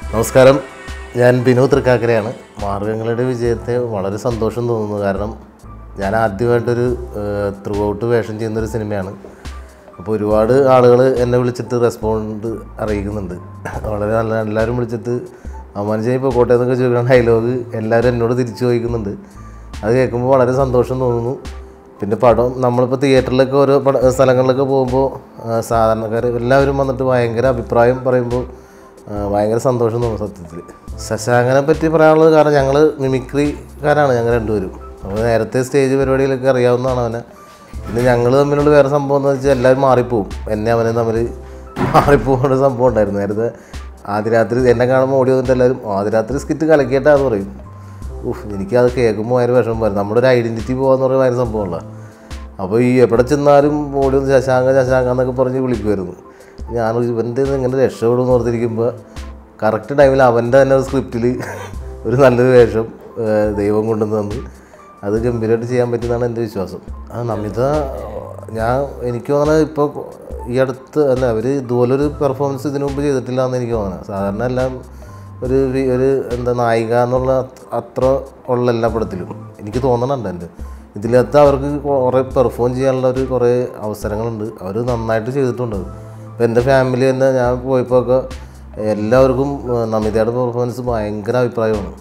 നമസ്കാരം ഞാൻ ബിനു തൃക്കാക്കരയാണ് മാർഗങ്ങളുടെ വിജയത്തെ വളരെ സന്തോഷം തോന്നുന്നു കാരണം ഞാൻ ആദ്യമായിട്ടൊരു ത്രൂ ഔട്ട് വേഷം ചെയ്യുന്നൊരു സിനിമയാണ് അപ്പോൾ ഒരുപാട് ആളുകൾ എന്നെ വിളിച്ചിട്ട് റെസ്പോണ്ട് അറിയിക്കുന്നുണ്ട് വളരെ നല്ല എല്ലാവരും വിളിച്ചിട്ട് അമ്മാനുജായി ഇപ്പോൾ കോട്ടയത്തൊക്കെ ചോദിക്കുന്ന ഡയലോഗ് എല്ലാവരും എന്നോട് തിരിച്ചു ചോദിക്കുന്നുണ്ട് അത് കേൾക്കുമ്പോൾ വളരെ സന്തോഷം തോന്നുന്നു പിന്നെ പടം നമ്മളിപ്പോൾ തിയേറ്ററിലൊക്കെ ഓരോ പട സ്ഥലങ്ങളിലൊക്കെ പോകുമ്പോൾ സാധാരണക്കാർ എല്ലാവരും വന്നിട്ട് ഭയങ്കര അഭിപ്രായം പറയുമ്പോൾ ആ, ഭയങ്കര സന്തോഷം തോന്നും സത്യത്തിൽ ശശാങ്കനെ പറ്റി പറയാനുള്ളത് കാരണം ഞങ്ങൾ മിമിക്രിക്കാരാണ് ഞങ്ങൾ രണ്ടുപേരും അപ്പോൾ നേരത്തെ സ്റ്റേജ് പരിപാടിയിലൊക്കെ അറിയാവുന്നതാണ് അവനെ പിന്നെ ഞങ്ങൾ തമ്മിലുള്ള വേറെ സംഭവം എന്ന് വെച്ചാൽ എല്ലാവരും മാറിപ്പോവും എന്നെ അവനെ തമ്മിൽ മാറിപ്പോകുന്ന ഒരു സംഭവം ഉണ്ടായിരുന്നു നേരത്തെ ആദ്യ രാത്രി എന്നെ കാണുമ്പോൾ ഓടി വന്നിട്ട് എല്ലാവരും ആദ്യ രാത്രി സ്കിറ്റ് കലക്കിയിട്ടാന്ന് പറയും ഉഫ് എനിക്കത് കേൾക്കുമ്പോൾ ഭയങ്കര വിഷമം വരും നമ്മുടെ ഒരു ഐഡൻറ്റിറ്റി പോകാന്ന് പറയുന്ന ഭയങ്കര സംഭവമല്ല അപ്പോൾ ഈ എവിടെ ചെന്നാലും ഓടി വന്ന് ശശാങ്ക ശശാങ്ക എന്നൊക്കെ പറഞ്ഞ് വിളിക്കുമായിരുന്നു ഞാൻ ഇവൻ്റെ ഇങ്ങനെ രക്ഷപ്പെടുമെന്ന് ഓർത്തിരിക്കുമ്പോൾ കറക്റ്റ് ടൈമിൽ അവൻ്റെ തന്നെ ഒരു സ്ക്രിപ്റ്റിൽ ഒരു നല്ലൊരു വേഷം ഏഹ്, ദൈവം കൊണ്ടുവന്ന് തന്ന് അത് ഗംഭീരമായിട്ട് ചെയ്യാൻ പറ്റുന്നതാണ് എൻ്റെ വിശ്വാസം ആ നമിത ഞാൻ എനിക്ക് തോന്നുന്നത് ഇപ്പോൾ ഈ അടുത്ത് അല്ല അവർ ഇതുപോലൊരു പെർഫോമൻസ് ഇതിനു മുമ്പ് ചെയ്തിട്ടില്ല എന്ന് എനിക്ക് തോന്നുന്നത് സാധാരണ എല്ലാം ഒരു വി- ഒരു എന്താ നായിക എന്നുള്ള അത്- അത്ര ഉള്ള എല്ലാ പടത്തിലും എനിക്ക് തോന്നണുണ്ട് എൻ്റെ ഇതിനകത്ത് അവർക്ക് കുറേ പെർഫോം ചെയ്യാനുള്ള ഒരു കുറേ അവസരങ്ങളുണ്ട് അവർ നന്നായിട്ട് ചെയ്തിട്ടുണ്ട് ഇപ്പോൾ എൻ്റെ ഫാമിലി തന്നെ ഞാൻ പോയപ്പോൾ ഒക്കെ എല്ലാവർക്കും ഏഹ്, നമിതയുടെ പെർഫോമൻസ് ഭയങ്കര അഭിപ്രായമാണ്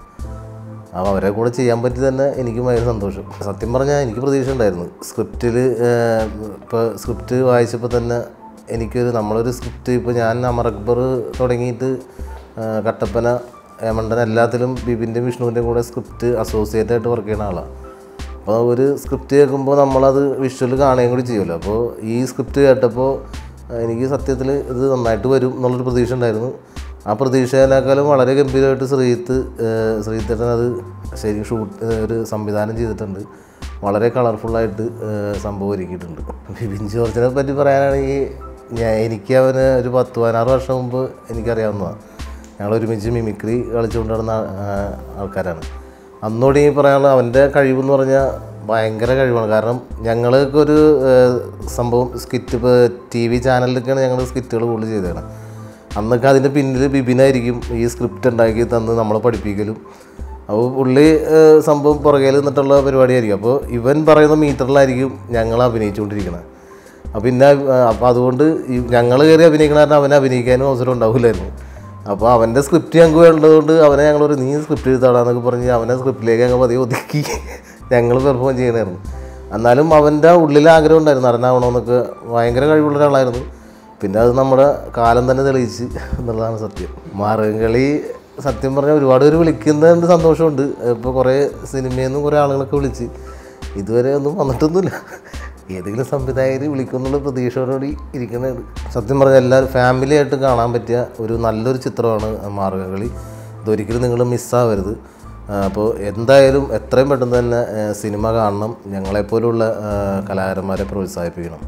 അപ്പോൾ അവരെ കൂടെ ചെയ്യാൻ പറ്റി തന്നെ എനിക്ക് ഭയങ്കര സന്തോഷം സത്യം പറഞ്ഞാൽ എനിക്ക് പ്രതീക്ഷ ഉണ്ടായിരുന്നു സ്ക്രിപ്റ്റിൽ ഇപ്പോൾ സ്ക്രിപ്റ്റ് വായിച്ചപ്പോൾ തന്നെ എനിക്കൊരു നമ്മളൊരു സ്ക്രിപ്റ്റ് ഇപ്പോൾ ഞാൻ അമർ അക്ബർ തുടങ്ങിയിട്ട് ആ, കട്ടപ്പന ഏമണ്ടൻ എല്ലാത്തിലും ബിബിൻ്റെയും വിഷ്ണുവിൻ്റെയും കൂടെ സ്ക്രിപ്റ്റ് അസോസിയേറ്റ് ആയിട്ട് വർക്ക് ചെയ്യുന്ന ആളാണ് അപ്പോൾ ഒരു സ്ക്രിപ്റ്റ് കേൾക്കുമ്പോൾ നമ്മളത് വിഷ്വൽ കാണുകയും കൂടി ചെയ്യുമല്ലോ അപ്പോൾ ഈ സ്ക്രിപ്റ്റ് കേട്ടപ്പോൾ എനിക്ക് സത്യത്തിൽ ഇത് നന്നായിട്ട് വരും എന്നുള്ളൊരു പ്രതീക്ഷ ഉണ്ടായിരുന്നു ആ പ്രതീക്ഷേനേക്കാളും വളരെ ഗംഭീരമായിട്ട് ശ്രീത്ത് ഏഹ് ശ്രീത്തേട്ടൻ അത് ശരിക്കും ഷൂട്ട് ഒരു സംവിധാനം ചെയ്തിട്ടുണ്ട് വളരെ കളർഫുള്ളായിട്ട് സംഭവം ഒരുക്കിയിട്ടുണ്ട് ബിബിൻ ജോർജിനെ പറ്റി പറയാനാണെങ്കിൽ ഞാൻ എനിക്ക് അവന് ഒരു പത്ത് പതിനാറ് വർഷം മുമ്പ് എനിക്കറിയാവുന്നതാണ് ഞങ്ങൾ ഒരുമിച്ച് മിമിക്രി കളിച്ചുകൊണ്ട് നടന്ന ആ, ആൾക്കാരാണ് അന്നോട് ഈ പറയാനുള്ള അവൻ്റെ കഴിവെന്ന് പറഞ്ഞാൽ ഭയങ്കര കഴിവാണ് കാരണം ഞങ്ങൾക്ക് ഒരു ഏഹ്, സംഭവം സ്കിറ്റ് ഇപ്പോൾ ടി വി ചാനലിലൊക്കെയാണ് ഞങ്ങൾ സ്കിറ്റുകൾ കൂടുതൽ ചെയ്തത് അന്നൊക്കെ അതിൻ്റെ പിന്നിൽ ബിബിനായിരിക്കും ഈ സ്ക്രിപ്റ്റ് ഉണ്ടാക്കി തന്ന് നമ്മളെ പഠിപ്പിക്കലും അപ്പോൾ പുള്ളി ഏഹ്, സംഭവം പുറകെ നിന്നിട്ടുള്ള പരിപാടിയായിരിക്കും അപ്പോൾ ഇവൻ പറയുന്ന മീറ്ററിലായിരിക്കും ഞങ്ങൾ അഭിനയിച്ചുകൊണ്ടിരിക്കുന്നത് അപ്പോൾ പിന്നെ അപ്പോൾ അതുകൊണ്ട് ഞങ്ങൾ കയറി അഭിനയിക്കണ കാരണം അവനെ അഭിനയിക്കാനും അവസരം ഉണ്ടാവില്ലായിരുന്നു അപ്പോൾ അവൻ്റെ സ്ക്രിപ്റ്റ് ഞങ്ങൾക്ക് വേണ്ടതുകൊണ്ട് അവനെ ഞങ്ങളൊരു നീ സ്ക്രിപ്റ്റ് എഴുതാടാന്നൊക്കെ പറഞ്ഞ് അവനെ സ്ക്രിപ്റ്റിലേക്ക് ഞങ്ങൾ പതിയെ ഒതുക്കി ഞങ്ങൾ പെർഫോം ചെയ്യണമായിരുന്നു എന്നാലും അവൻ്റെ ഉള്ളിൽ ആഗ്രഹം ഉണ്ടായിരുന്നു നടനാവണമെന്നൊക്കെ ഭയങ്കര കഴിവുള്ള ഒരാളായിരുന്നു പിന്നെ അത് നമ്മുടെ കാലം തന്നെ തെളിയിച്ച് എന്നുള്ളതാണ് സത്യം മാർഗംകളി സത്യം പറഞ്ഞാൽ ഒരുപാട് പേര് വിളിക്കുന്നതുകൊണ്ട് സന്തോഷമുണ്ട് ഇപ്പോൾ കുറേ സിനിമയിൽ നിന്ന് കുറേ ആളുകളൊക്കെ വിളിച്ച് ഇതുവരെ ഒന്നും വന്നിട്ടൊന്നുമില്ല ഏതെങ്കിലും സംവിധായകർ വിളിക്കുന്നുള്ള പ്രതീക്ഷയോടുകൂടി ഇരിക്കുന്നതാണ് സത്യം പറഞ്ഞാൽ എല്ലാവരും ഫാമിലി ആയിട്ട് കാണാൻ പറ്റിയ ഒരു നല്ലൊരു ചിത്രമാണ് മാർഗംകളി ഇതൊരിക്കലും നിങ്ങൾ മിസ്സാവരുത് അപ്പോൾ എന്തായാലും എത്രയും പെട്ടെന്ന് തന്നെ ആ, സിനിമ കാണണം ഞങ്ങളെപ്പോലുള്ള ആ, കലാകാരന്മാരെ പ്രോത്സാഹിപ്പിക്കണം